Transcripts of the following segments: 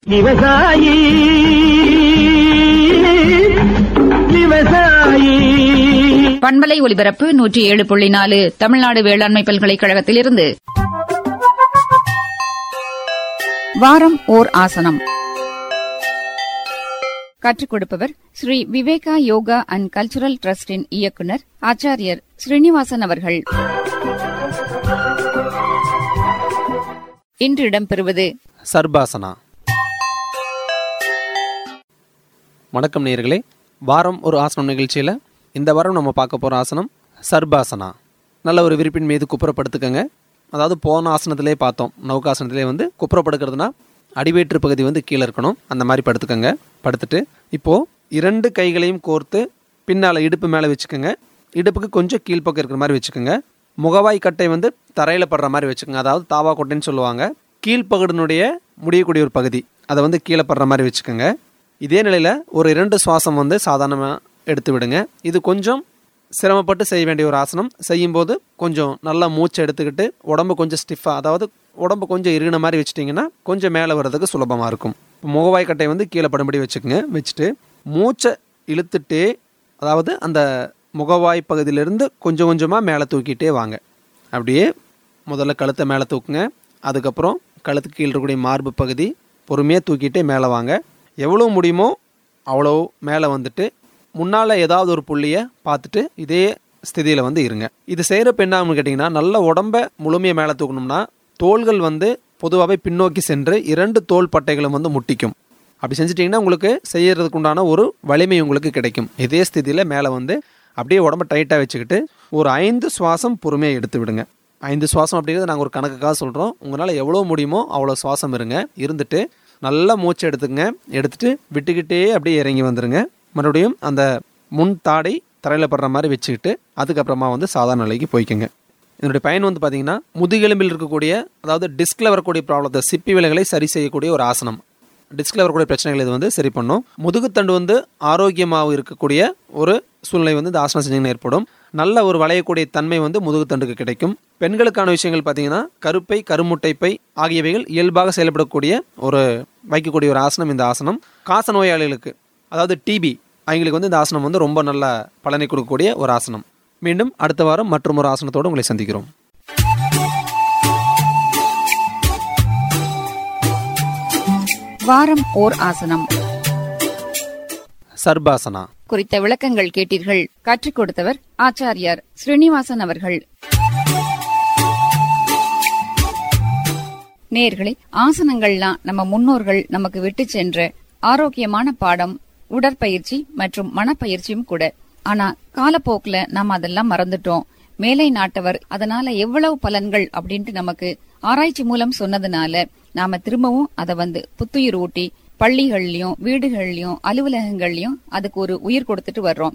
விவசாயி விவசாயி பண்பலை ஒலிபரப்பு நூற்றி ஏழு புள்ளி நாலு தமிழ்நாடு வேளாண்மை பல்கலைக்கழகத்திலிருந்து வாரம் ஓர் ஆசனம் கற்றுக் கொடுப்பவர் ஸ்ரீ விவேகா யோகா அண்ட் கல்ச்சுரல் டிரஸ்டின் இயக்குனர் ஆச்சாரியர் ஸ்ரீனிவாசன் அவர்கள் இன்று இடம்பெறுவது சர்பாசனா வணக்கம் நேயர்களே வாரம் ஒரு ஆசனம் நிகழ்ச்சியில் இந்த வாரம் நம்ம பார்க்க போகிற ஆசனம் சர்பாசனா நல்ல ஒரு விரிப்பின் மீது குப்புறப்படுத்துக்கங்க அதாவது போன ஆசனத்திலே பார்த்தோம் நௌகாசனத்திலே வந்து குப்புறப்படுக்கிறதுனா அடிவேற்று பகுதி வந்து கீழே இருக்கணும் அந்த மாதிரி படுத்துக்கங்க படுத்துட்டு இப்போது இரண்டு கைகளையும் கோர்த்து பின்னால் இடுப்பு மேலே வச்சுக்கோங்க இடுப்புக்கு கொஞ்சம் கீழ்ப்பக்கம் இருக்கிற மாதிரி வச்சுக்கோங்க முகவாய் கட்டை வந்து தரையில் படுற மாதிரி வச்சுக்கோங்க அதாவது தாவா கொட்டைன்னு சொல்லுவாங்க கீழ்ப்பகுடினுடைய முடியக்கூடிய ஒரு பகுதி அதை வந்து கீழே படுற மாதிரி வச்சுக்கோங்க இதே நிலையில் ஒரு இரண்டு சுவாசம் வந்து சாதாரணமாக எடுத்து விடுங்க இது கொஞ்சம் சிரமப்பட்டு செய்ய வேண்டிய ஒரு ஆசனம் செய்யும்போது கொஞ்சம் நல்லா மூச்சை எடுத்துக்கிட்டு உடம்பு கொஞ்சம் ஸ்டிஃபாக அதாவது உடம்பு கொஞ்சம் இருகின மாதிரி வச்சிட்டிங்கன்னா கொஞ்சம் மேலே வர்றதுக்கு சுலபமாக இருக்கும் இப்போ முகவாய் கட்டை வந்து கீழே படும்படி வச்சுக்கோங்க வச்சுட்டு மூச்சை இழுத்துட்டே அதாவது அந்த முகவாய் பகுதியிலிருந்து கொஞ்சம் கொஞ்சமாக மேலே தூக்கிட்டே வாங்க அப்படியே முதல்ல கழுத்தை மேலே தூக்குங்க அதுக்கப்புறம் கழுத்துக்கு கீழே இருக்கக்கூடிய மார்பு பகுதி பொறுமையாக தூக்கிட்டே மேலே வாங்க எவ்வளோ முடியுமோ அவ்வளோ மேலே வந்துட்டு முன்னால் ஏதாவது ஒரு புள்ளியை பார்த்துட்டு இதே ஸ்திதியில் வந்து இருங்க இது செய்கிறப்ப என்ன ஆகும்னு கேட்டிங்கன்னா நல்ல உடம்ப முழுமையை மேலே தூக்கணும்னா தோள்கள் வந்து பொதுவாகவே பின்னோக்கி சென்று இரண்டு தோள் பட்டைகளும் வந்து முட்டிக்கும் அப்படி செஞ்சிட்டிங்கன்னா உங்களுக்கு செய்யறதுக்கு உண்டான ஒரு வலிமை உங்களுக்கு கிடைக்கும் இதே ஸ்திதியில் மேலே வந்து அப்படியே உடம்ப டைட்டாக வச்சுக்கிட்டு ஒரு ஐந்து சுவாசம் பொறுமையாக எடுத்து விடுங்க ஐந்து சுவாசம் அப்படிங்கிறது நாங்கள் ஒரு கணக்குக்காக சொல்கிறோம் உங்களால் எவ்வளோ முடியுமோ அவ்வளோ சுவாசம் இருங்க இருந்துட்டு நல்லா மூச்சு எடுத்துங்க எடுத்துட்டு விட்டுக்கிட்டே அப்படியே இறங்கி வந்துடுங்க மறுபடியும் அந்த முன் தாடை தரையில் படுற மாதிரி வச்சுக்கிட்டு அதுக்கப்புறமா வந்து சாதாரண நிலைக்கு போய்க்குங்க இதனுடைய பயன் வந்து பார்த்தீங்கன்னா முதுகெலும்பில் இருக்கக்கூடிய அதாவது டிஸ்கில் வரக்கூடிய ப்ராப்ளத்தை சிப்பி விலைகளை சரி செய்யக்கூடிய ஒரு ஆசனம் டிஸ்கில் வரக்கூடிய பிரச்சனைகள் இது வந்து சரி பண்ணும் முதுகுத்தண்டு வந்து ஆரோக்கியமாக இருக்கக்கூடிய ஒரு சூழ்நிலை வந்து இந்த ஆசனம் செஞ்சீங்கன்னா ஏற்படும் நல்ல ஒரு வளையக்கூடிய தன்மை வந்து முதுகுத்தண்டுக்கு கிடைக்கும் பெண்களுக்கான விஷயங்கள் பார்த்தீங்கன்னா கருப்பை கருமுட்டை பை ஆகியவைகள் இயல்பாக செயல்படக்கூடிய ஒரு வைக்கக்கூடிய ஒரு ஆசனம் இந்த ஆசனம் காச நோயாளிகளுக்கு அதாவது டிபி அவங்களுக்கு வந்து இந்த ஆசனம் வந்து ரொம்ப நல்ல பலனை கொடுக்கக்கூடிய ஒரு ஆசனம் மீண்டும் அடுத்த வாரம் மற்றும் ஒரு ஆசனத்தோடு உங்களை சந்திக்கிறோம் வாரம் ஓர் ஆசனம் சர்பாசனா குறித்த விளக்கங்கள் கேட்டீர்கள் கற்றுக் கொடுத்தவர் ஆச்சாரியார் ஸ்ரீனிவாசன் அவர்கள் நேர்களே ஆசனங்கள்லாம் நம்ம முன்னோர்கள் நமக்கு விட்டு சென்ற ஆரோக்கியமான பாடம் உடற்பயிற்சி மற்றும் மனப்பயிற்சியும் கூட ஆனா காலப்போக்குல நாம அதெல்லாம் மறந்துட்டோம் மேலை நாட்டவர் அதனால எவ்வளவு பலன்கள் அப்படின்ட்டு நமக்கு ஆராய்ச்சி மூலம் சொன்னதுனால நாம திரும்பவும் அதை வந்து புத்துயிர் ஊட்டி பள்ளிகள்லயும் வீடுகள்லயும் அலுவலகங்கள்லயும் அதுக்கு ஒரு உயிர் கொடுத்துட்டு வர்றோம்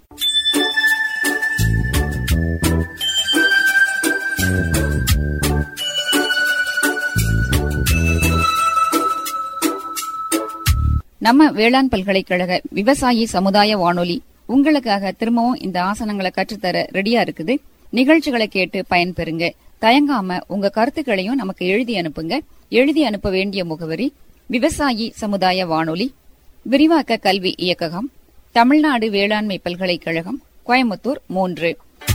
நம்ம வேளாண் பல்கலைக்கழக விவசாயி சமுதாய வானொலி உங்களுக்காக திரும்பவும் இந்த ஆசனங்களை கற்றுத்தர ரெடியா இருக்குது நிகழ்ச்சிகளை கேட்டு பயன்பெறுங்க தயங்காம உங்க கருத்துக்களையும் நமக்கு எழுதி அனுப்புங்க எழுதி அனுப்ப வேண்டிய முகவரி விவசாயி சமுதாய வானொலி விரிவாக்க கல்வி இயக்ககம் தமிழ்நாடு வேளாண்மை பல்கலைக்கழகம் கோயம்புத்தூர் மூன்று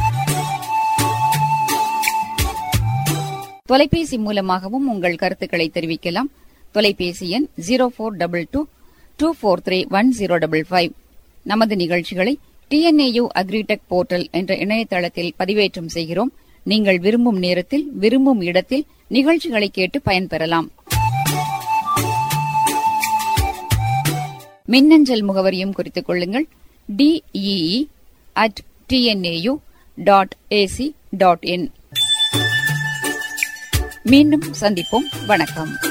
தொலைபேசி மூலமாகவும் உங்கள் கருத்துக்களை தெரிவிக்கலாம் தொலைபேசி எண் zero four double two two four three one zero double five நமது நிகழ்ச்சிகளை டிஎன்ஏயு அக்ரிடெக் போர்ட்டல் என்ற இணையதளத்தில் பதிவேற்றம் செய்கிறோம் நீங்கள் விரும்பும் நேரத்தில் விரும்பும் இடத்தில் நிகழ்ச்சிகளை கேட்டு பயன்பெறலாம் மின்னஞ்சல் முகவரியும் குறித்துக் கொள்ளுங்கள் DEE at TNAU dot AC dot in மீண்டும் சந்திப்போம் வணக்கம்